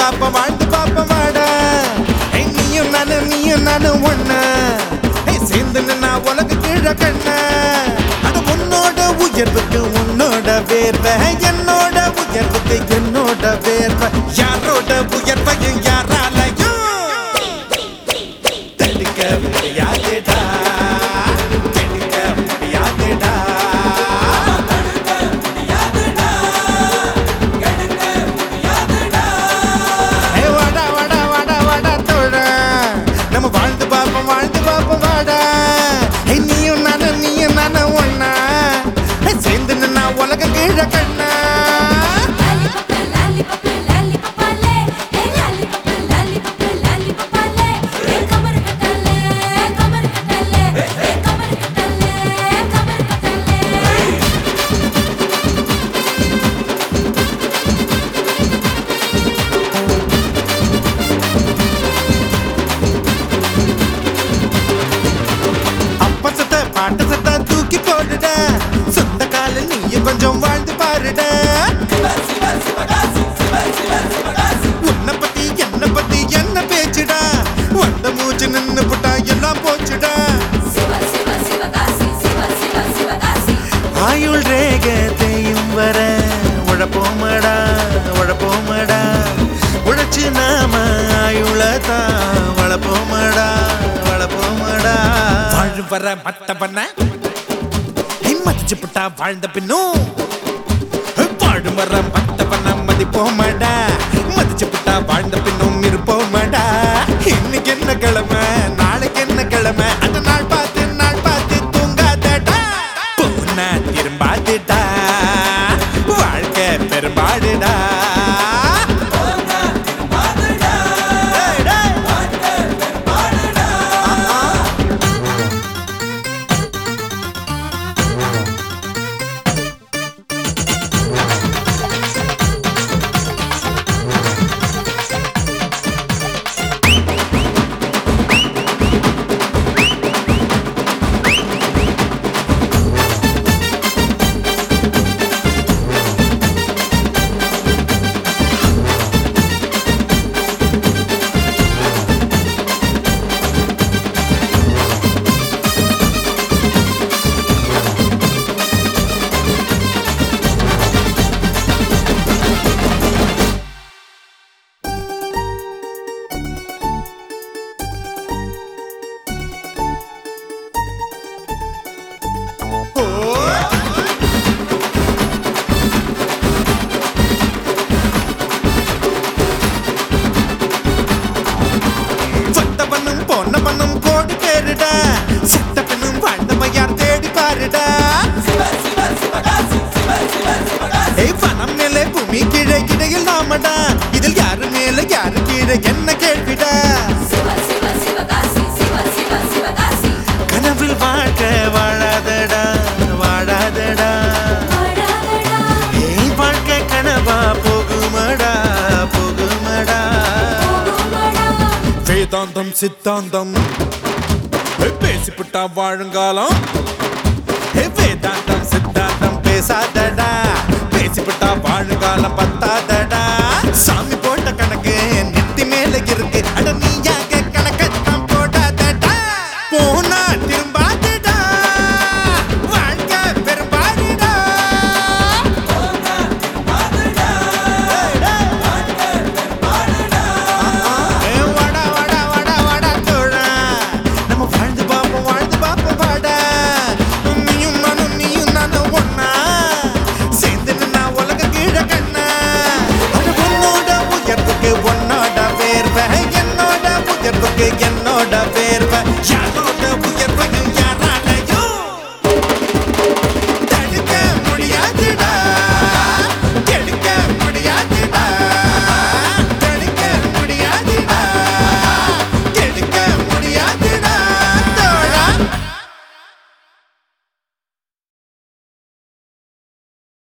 பாப்ப வாழ்ந்து பாப்ப வாடா ஏய், நீயும் நானும் நீயும் நானும் ஒண்ணா ஏய், சேர்ந்து நின்னா உலக கீழ கண்ண அது உன்னோட உயர்வுக்கு உன்னோட வேர்வை என்னோட உயர்வுக்கு என்னோட வேர்வை யாரோட உயர்வையும் யாராலையும் தடுக்க முடியாதுடா தடுக்க முடியாதுடா ஏய், வாடா வாடா வாடா வாடா தோழா நம்ம வாழ்ந்து பார்ப்போம் வாழ்ந்து பார்ப்போம் வாடா ஏய், நீயும் நானும் நீயும் நானும் ஒண்ணா ஏய், சேர்ந்து நின்னா உலக கீழ கண்ணா Lollipop, lollipop, lollipop, hey lollipop, lollipop, lollipop, hey कमर कटले, कमर कटले, hey कमर कटले, कमर कटले. அப்ப சத்த பாட்டு சத்த தூக்கி போடுடா சொந்த காலில் நீயும் கொஞ்சம் வாழ்ந்து பாருடா உன்னை பத்தி என்ன பத்தி என்ன பேச்சுடா வந்த மூச்சு நின்னு புட்டா எல்லாம் போச்சுடா Siva, siva, sivagasi, siva, siva, sivagasi. ஆயுள் ரேகத்தையும் வர உழப்போமடா உழப்போமடா உழைச்சு நாம ஆயுளதான் வளப்போமடா வளப்போமடா வாழு வர மத்த பண்ண மதிச்சு புட்டா வாழ்ந்த பின்னும் வாழும் வர மத்த பண்ண மதிப்போமடா மதிச்சு புட்டா வாழ்ந்த பின்னும் இருப்போமடா இன்னைக்கு என்ன கிழமை நாளைக்கு என்ன கிழமை அந்த நாள் பார்த்து நாள் பார்த்து தூங்காதடா போனா திரும்பாதுடா வாழ்க்கை பெரும்பாடுடா டேய், டேய். சட்ட பண்ணும் பொண்ண பண்ணும் கோடி பேருடா சட்ட பெண்ணும் வாழ்ந்தவன் யார் தேடி பாருடா ஏய் பணம் மேலே பூமி கீழே இடையில் நாமடா இதில் யாரு மேல யாரு கீழே என்ன கேள்விடா Siva, siva, sivagasi, siva, siva, sivagasi. கனவில் வாழ்க்கை வாழாதடா வாழாதடா வாடாதடா, ஏய் வாழ்க்கை கனவா போகுமடா போகுமடா போகுமடா. வேதாந்தம் சித்தாந்தம் ஏய், பேசிப்புட்டா வாழுங்காலம் ஏய், வேதாந்தம் சித்தாந்தம் பேசாதடா பேசிப்புட்டா வாழுங்காலம் பத்தாதடா சாமி போட்ட கணக்கு நெத்தி மேல இருக்கு அட நீயாக கணக்கத்தான் போடாதடா போனா திரும்பாதடா வாழ்க்கை பெரும்பாடுடா ஏய், வாடா, வாடா, வாடா, வாடா, தோழா. நம்ம வாழ்ந்து பார்ப்போம், வாழ்ந்து பார்ப்போம், வாடா. நீயும் நானும், நீயும் நானும் ஒண்ணா. சேர்ந்து நின்னா உலக கீழ கண்ணா. அது உன்னோட உயர்வுக்கு உன்னோட வேர்வை, என்னோட உயர்வுக்கு என்னோட வேர்வை